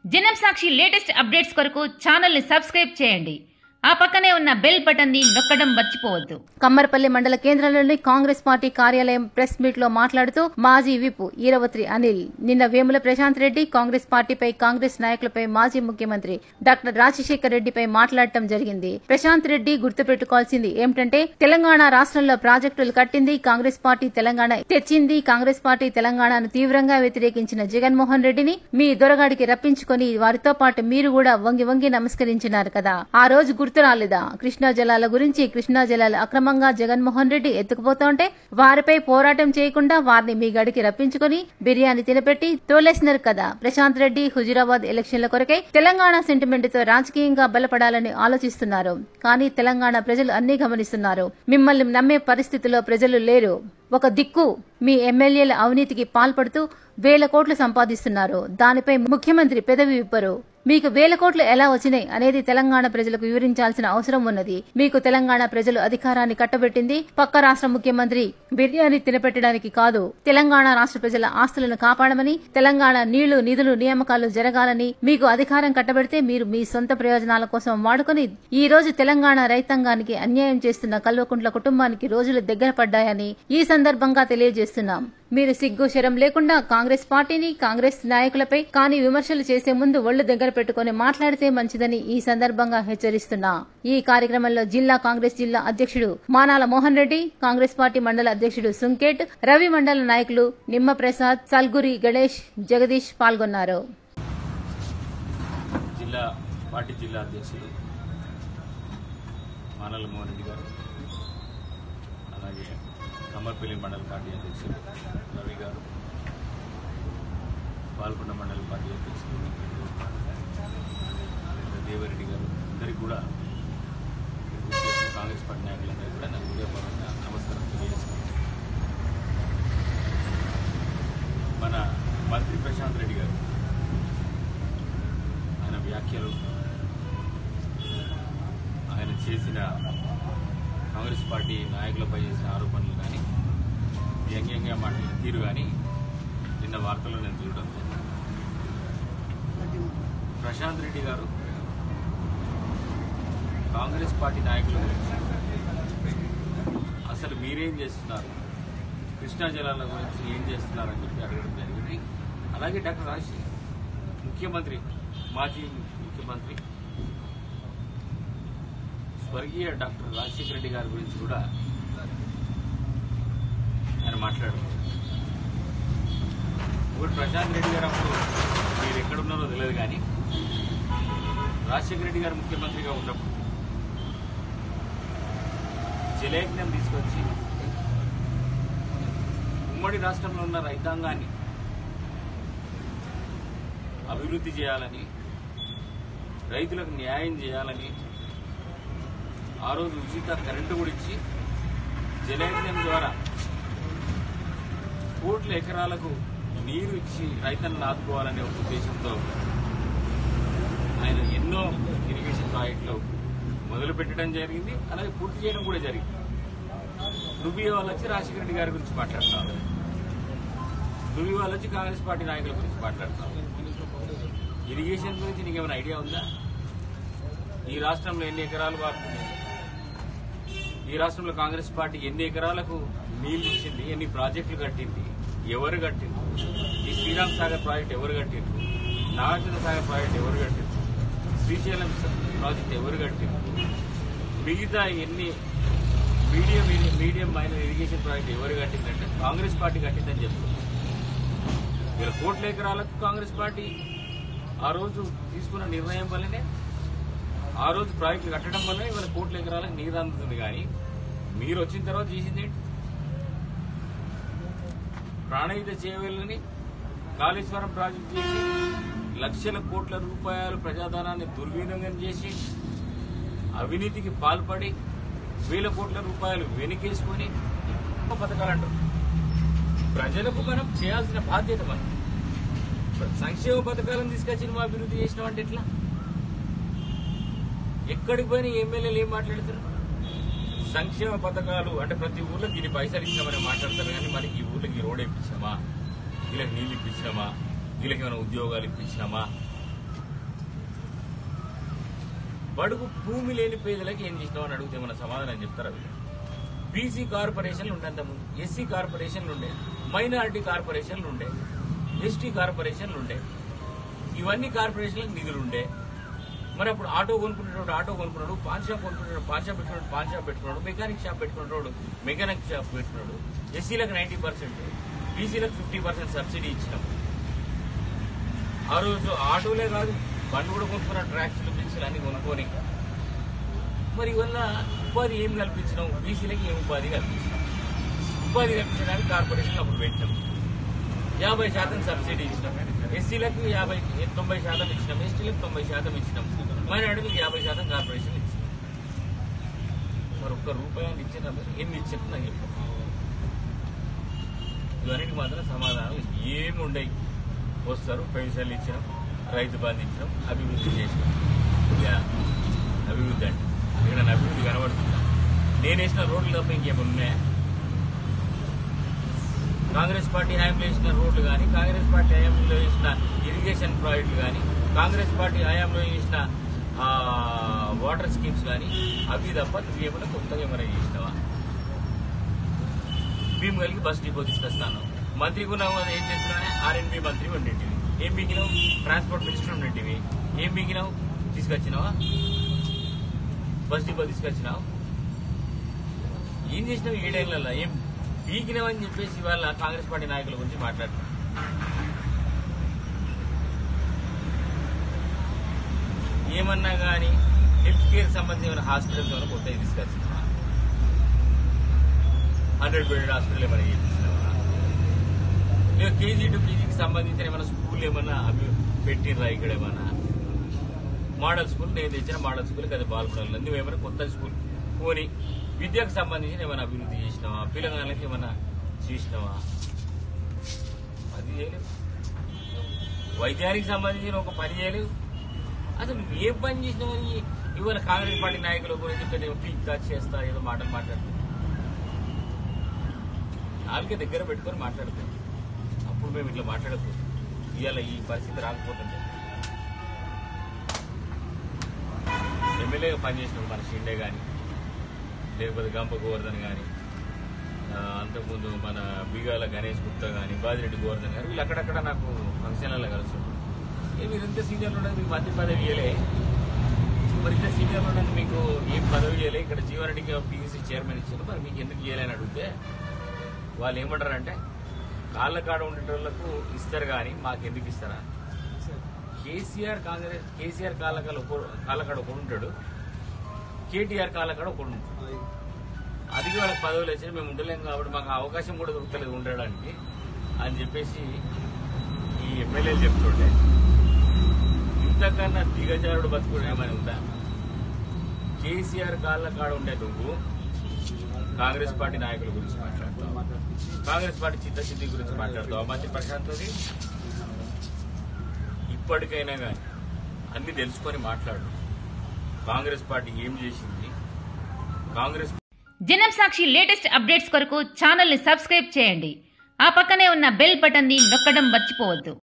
జనం సాక్షి latest updates కొరకు ఛానల్ని సబ్స్క్రైబ్ చేయండి ఆ పక్కనే ఉన్న బెల్ బటన్ని నొక్కడం మర్చిపోవద్దు కమ్మరపల్లి మండల కేంద్రంలోని కాంగ్రెస్ పార్టీ కార్యాలయం ప్రెస్ మీట్ లో మాట్లాడుతూ మాజీ విప్ ఈరవత్రి అనిల్ నిన్న వేముల ప్రశాంత్ రెడ్డి కాంగ్రెస్ పార్టీపై కాంగ్రెస్ నాయకులపై మాజీ ముఖ్యమంత్రి డాక్టర్ రాజశేఖర్ రెడ్డిపై మాట్లాడటం జరిగింది ప్రశాంత్ రెడ్డి గుర్తుపెట్టుకోవాల్సింది ఏమిటంటే తెలంగాణ రాష్ట్రంలో ప్రాజెక్టులు కట్టింది కాంగ్రెస్ పార్టీ తెలంగాణ తెచ్చింది కాంగ్రెస్ పార్టీ తెలంగాణను తీవ్రంగా వ్యతిరేకించిన జగన్మోహన్ రెడ్డిని మీ దొరగాడికి రప్పించుకొని వారితో పాటు మీరు కూడా వంగి వంగి నమస్కరించినారు కదా ఆ రోజు గుర్తు రాలేదా కృష్ణా జలాల గురించి కృష్ణా జలాలు అక్రమంగా జగన్మోహన్ రెడ్డి ఎత్తుకుపోతుంటే వారిపై పోరాటం చేయకుండా వారిని మీ గడికి రప్పించుకొని బిర్యానీ తినపెట్టి తోలేసినారు కదా ప్రశాంత్ రెడ్డి హుజురాబాద్ ఎలక్షన్ల కొరకై తెలంగాణ సెంటిమెంట్ తో రాజకీయంగా బలపడాలని ఆలోచిస్తున్నారు కానీ తెలంగాణ ప్రజలు అన్ని గమనిస్తున్నారు మిమ్మల్ని నమ్మే పరిస్థితిలో ప్రజలు లేరు ఒక దిక్కు మీ ఎమ్మెల్యేల అవినీతికి పాల్పడుతూ వేల కోట్లు సంపాదిస్తున్నారు దానిపై ముఖ్యమంత్రి పెదవి విప్పరు మీకు వేల కోట్లు ఎలా వచ్చినాయి అనేది తెలంగాణ ప్రజలకు వివరించాల్సిన అవసరం ఉన్నది మీకు తెలంగాణ ప్రజలు అధికారాన్ని కట్టబెట్టింది పక్క రాష్ట్ర ముఖ్యమంత్రి బిర్యానీ తినపెట్టడానికి కాదు తెలంగాణ రాష్ట్ర ప్రజల ఆస్తులను కాపాడమని తెలంగాణ నీళ్లు నిధులు నియామకాలు జరగాలని మీకు అధికారం కట్టబెడితే మీరు మీ సొంత ప్రయోజనాల కోసం వాడుకొని ఈ రోజు తెలంగాణ రైతాంగానికి అన్యాయం చేస్తున్న కల్వకుంట్ల కుటుంబానికి రోజులు దగ్గర పడ్డాయని ఈ సందర్భంగా తెలియజేస్తున్నాం మీరు సిగ్గు శరం లేకుండా కాంగ్రెస్ పార్టీని కాంగ్రెస్ నాయకులపై కానీ విమర్శలు చేసే ముందు ఒళ్లు దగ్గర పెట్టుకుని మాట్లాడితే మంచిదని ఈ సందర్భంగా హెచ్చరిస్తున్నా ఈ కార్యక్రమంలో జిల్లా కాంగ్రెస్ జిల్లా అధ్యక్షుడు మానాల మోహన్ రెడ్డి కాంగ్రెస్ పార్టీ మండల అధ్యక్షుడు సుంకేట్ రవి మండల నాయకులు నిమ్మ ప్రసాద్ సల్గురి గణేష్ జగదీష్ పాల్గొన్నారు జిల్లా పార్టీ జిల్లా అధ్యక్షులు మానల మోహన్ రెడ్డి గారు అలాగే కమ్మర్పల్లి మండల పార్టీ అధ్యక్షులు రవి గారు పాల్గొండ మండల పార్టీ అధ్యక్షులు దేవరెడ్డి గారు అందరికీ కూడా కాంగ్రెస్ పార్టీ నాయకులందరికీ కూడా నా హృదయపూర్వక నమస్కారం తెలియజేస్తున్నాను మన మంత్రి ప్రశాంత్ రెడ్డి గారు ఆయన వ్యాఖ్యలు ఆయన చేసిన కాంగ్రెస్ పార్టీ నాయకులపై చేసిన ఆరోపణలు కానీ వ్యంగ్యంగా మాట్లాడిన తీరు కానీ నిన్న వార్తల్లో నేను చూడడం జరిగింది. ప్రశాంత్ రెడ్డి గారు కాంగ్రెస్ పార్టీ నాయకుల గురించి అసలు మీరేం చేస్తున్నారు కృష్ణా జలాల గురించి ఏం చేస్తున్నారని చెప్పి అడగడం జరిగింది అలాగే డాక్టర్ రాజశేఖర్ ముఖ్యమంత్రి మాజీ ముఖ్యమంత్రి స్వర్గీయ డాక్టర్ రాజశేఖర రెడ్డి గారి గురించి కూడా ఆయన మాట్లాడారు ఇప్పుడు ప్రశాంత్ రెడ్డి గారు అప్పుడు మీరు ఎక్కడున్నారో తెలియదు కానీ రాజశేఖర రెడ్డి గారు ముఖ్యమంత్రిగా ఉన్నప్పుడు జలయజ్ఞం తీసుకొచ్చి ఉమ్మడి రాష్ట్రంలో ఉన్న రైతాంగాన్ని అభివృద్ధి చేయాలని రైతులకు న్యాయం చేయాలని ఆ రోజు ఉచిత కరెంటు కూడా ఇచ్చి జలయజ్ఞం ద్వారా కోట్ల ఎకరాలకు నీరు ఇచ్చి రైతులను ఆదుకోవాలనే ఒక ఉద్దేశంతో ఆయన ఎన్నో ఇరిగేషన్ ప్రాజెక్టులు మొదలు పెట్టడం జరిగింది అలాగే పూర్తి చేయడం కూడా జరిగింది రుబీ వాళ్ళు వచ్చి రాజశేఖర రెడ్డి గారి గురించి మాట్లాడుతున్నారు రుబీ వాళ్ళు వచ్చి కాంగ్రెస్ పార్టీ నాయకుల గురించి మాట్లాడుతున్నారు ఇరిగేషన్ గురించి నీకు ఏమైనా ఐడియా ఉందా ఈ రాష్ట్రంలో ఎన్ని ఎకరాలు వాడుతుంది ఈ రాష్ట్రంలో కాంగ్రెస్ పార్టీ ఎన్ని ఎకరాలకు నీళ్లు ఇచ్చింది ఎన్ని ప్రాజెక్టులు కట్టింది ఎవరు కట్టింది ఈ శ్రీరామ్ సాగర్ ప్రాజెక్ట్ ఎవరు కట్టింది నాగార్జున సాగర్ ప్రాజెక్ట్ ఎవరు కట్టింది శ్రీశైలం ప్రాజెక్ట్ ఎవరు కట్టింది మిగతా ఎన్ని medium medium minor irrigation project ఎవరు కట్టిందంటే కాంగ్రెస్ పార్టీ కట్టిందని చెప్తున్నారు వీళ్ళ కోట్ల ఎకరాలకు కాంగ్రెస్ పార్టీ ఆ రోజు తీసుకున్న నిర్ణయం వల్లనే ఆ రోజు ప్రాజెక్టులు కట్టడం వల్ల ఇవాళ కోట్ల ఎకరాలకు నీరు అందుతుంది కానీ మీరు వచ్చిన తర్వాత చేసింది ఏంటి ప్రాణహిత చేయవలని కాళేశ్వరం ప్రాజెక్టు చేసి లక్షల కోట్ల రూపాయలు ప్రజాధనాన్ని దుర్వినియోగం చేసి అవినీతికి పాల్పడి వేల కోట్ల రూపాయలు వెనుకేసుకొని పథకాలంటారు ప్రజలకు మనం చేయాల్సిన బాధ్యత మనం సంక్షేమ పథకాలను తీసుకొచ్చి నువ్వు అభివృద్ధి చేసినావు అంటే ఎట్లా ఎక్కడికి పోయినా ఎమ్మెల్యేలు ఏం మాట్లాడతారు సంక్షేమ పథకాలు అంటే ప్రతి ఊర్లోకి ఇన్ని పైసలు ఇచ్చినామని మాట్లాడతారు కానీ మనకి ఈ ఊర్లోకి రోడ్ ఇప్పించామా వీళ్ళకి నీళ్ళు ఇప్పించినామా వీళ్ళకి ఏమైనా ఉద్యోగాలు ఇప్పించినామా బడుగు భూమి లేని పేదలకు ఏం చేసినావు అని అడిగితే మన సమాధానం చెప్తారా వీళ్ళు బీసీ కార్పొరేషన్లు ఉండే అంతకుముందు ఎస్సీ కార్పొరేషన్లు ఉండే మైనారిటీ కార్పొరేషన్లు ఉండే ఎస్టీ కార్పొరేషన్లు ఉండే ఇవన్నీ కార్పొరేషన్లకు నిధులు ఉండే మరి అప్పుడు ఆటో కొనుక్కునేటోడు ఆటో కొనుక్కున్నాడు పాన్ షాప్ కొనుక్కున్నాడు పాన్ షాప్ పెట్టుకున్నాడు పాన్ షాప్ పెట్టుకున్నాడు మెకానిక్ షాప్ పెట్టుకున్నాడు మెకానిక్ షాప్ పెట్టుకున్నాడు ఎస్సీలకు నైన్టీ పర్సెంట్ బీసీలకు ఫిఫ్టీ పర్సెంట్ సబ్సిడీ ఇచ్చినాం ఆ రోజు ఆటోలే కాదు బండ్లు కూడా కొనుక్కున్నాడు ట్రాక్స్లు బిక్స్లు అన్ని కొనుక్కొని మరి వల్ల ఉపాధి ఏం కల్పించినాం బీసీలకి ఏం ఉపాధి కల్పించినాం ఉపాధి కల్పించడానికి కార్పొరేషన్ అప్పుడు పెట్టినాం యాభై శాతం సబ్సిడీ ఇచ్చినాం ఎస్సీలకు యాభై తొంభై శాతం ఇచ్చినాం ఎస్టీలకు తొంభై శాతం ఇచ్చినాం మైనార్టీలకు యాభై శాతం కార్పొరేషన్ ఇచ్చినాం మరి ఒక్క రూపాయలు ఇచ్చిన ఎన్ని ఇచ్చినా నాకు చెప్పు ఇవన్నిటికి మాత్రం సమాధానం ఏమి ఉండయి వస్తారు పెన్షన్లు ఇచ్చినాం రైతు బంధు ఇచ్చినాం అభివృద్ధి చేసినాం ఇక అభివృద్ధి అంటే ఇక్కడ నా అభివృద్ధి కనబడుతుందా నేను వేసిన రోడ్లు తప్ప ఇంకేమైనా ఉన్నాయా కాంగ్రెస్ పార్టీ హయాంలో వేసిన రోడ్లు కానీ కాంగ్రెస్ పార్టీ హయాంలో వేసిన ఇరిగేషన్ ప్రాజెక్టులు కానీ కాంగ్రెస్ పార్టీ హయాంలో వేసిన ఆ, వాటర్ స్కీమ్స్ కానీ అవి తప్ప నువ్వేమైనా కొత్తగా ఏమైనా చేసినావా భీమ్ కలిగి బస్ డిపో తీసుకొస్తాను మంత్రి ఉన్నావు అది ఏం చేస్తున్నావు ఆర్ఎన్బి మంత్రి ఉండేటివి ఏం మిగిలినావు ట్రాన్స్పోర్ట్ మినిస్టర్ ఉండేటివి ఏం మిగిలినావు తీసుకొచ్చినావా బస్ డిపో తీసుకొచ్చినావు ఏం చేసినావు ఏడేళ్లలో ఏం పీకినావని చెప్పేసి ఇవాళ కాంగ్రెస్ పార్టీ నాయకుల గురించి మాట్లాడుతున్నారు ఏమన్నా కానీ హెల్త్ కేర్ సంబంధించిన హాస్పిటల్స్ ఏమైనా కొత్తగా తీసుకొచ్చినావా హండ్రెడ్ బెడెడ్ హాస్పిటల్ ఏమైనా చేయించినావా లేదా కేజీ టు పీజీకి సంబంధించిన ఏమైనా స్కూల్ ఏమైనా అవి పెట్టినరా ఇక్కడ ఏమైనా మోడల్ స్కూల్ నేను తెచ్చిన మోడల్ స్కూల్ కదా బాల్పడాలి నువ్వేమైనా కొత్త స్కూల్ పోని విద్యకు సంబంధించిన ఏమైనా అభివృద్ధి చేసినావా పిల్లగాళ్ళకి ఏమైనా చేసినావా అది చేయలేవు వైద్యానికి సంబంధించిన ఒక పని చేయలేవు అసలు నువ్వు ఏ పని చేసినావని ఇవాళ కాంగ్రెస్ పార్టీ నాయకుల గురించి పెద్ద పీక్తా చేస్తా ఏదో మాటలు మాట్లాడుతుంది నాలుగే దగ్గర పెట్టుకొని మాట్లాడతాం అప్పుడు మేము ఇట్లా మాట్లాడకూడదు ఇవాళ ఈ పరిస్థితి రాకపోతుంటే ఎమ్మెల్యేగా పనిచేసినాడు మన షిండే కానీ లేకపోతే గంప గోవర్ధన్ కానీ అంతకుముందు మన బిగాల గణేష్ గుప్తా కానీ బాదిరెడ్డి గోవర్ధన్ గారు వీళ్ళు అక్కడక్కడ నాకు ఫంక్షన్లలో కలుస్తారు ఏ మీరు ఇంత సీనియర్లు ఉండదు మీకు మంత్రి పదవి ఇవ్వలే మరి ఇంత సీనియర్లు ఉండదు మీకు ఏం పదవి ఇవ్వలే ఇక్కడ జీవనరెడ్డికి పీసీ చైర్మన్ ఇచ్చారు మరి మీకు ఎందుకు ఇవ్వలేని అడిగితే వాళ్ళు ఏమంటారంటే కాళ్ళ కాడ ఉండేటోళ్లకు ఇస్తారు కానీ మాకు ఎందుకు ఇస్తారా కేసీఆర్ కాంగ్రెస్ కేసీఆర్ కాళ్ళకాడ ఒక- కాళ్ళకాడ ఒకడు ఉంటాడు కేటీఆర్ కాళ్ళకాడ ఒకడు ఉంటాడు అది వాళ్ళకి పదవులు వచ్చి మేము ఉండలేం కాబట్టి మాకు ఆ అవకాశం కూడా దొరకలేదు ఉండడానికి అని చెప్పేసి ఈ ఎమ్మెల్యేలు చెప్తుంటే ఇంతకన్నా దిగజారుడు బతుకుడు ఏమని ఉందా కేసీఆర్ కాళ్ళ కాడ ఉండే నువ్వు కాంగ్రెస్ పార్టీ నాయకుల గురించి మాట్లాడతావు కాంగ్రెస్ పార్టీ చిత్తశుద్ధి గురించి మాట్లాడతావు మంచి ప్రశాంతది ఇప్పటికైనా కానీ అన్ని తెలుసుకొని మాట్లాడు కాంగ్రెస్ పార్టీ ఏం చేసింది కాంగ్రెస్ జనం సాక్షి లేటెస్ట్ అప్డేట్స్ కొరకు ఛానల్ని సబ్స్క్రైబ్ చేయండి ఆ పక్కనే ఉన్న బెల్ బటన్ని నొక్కడం మర్చిపోవద్దు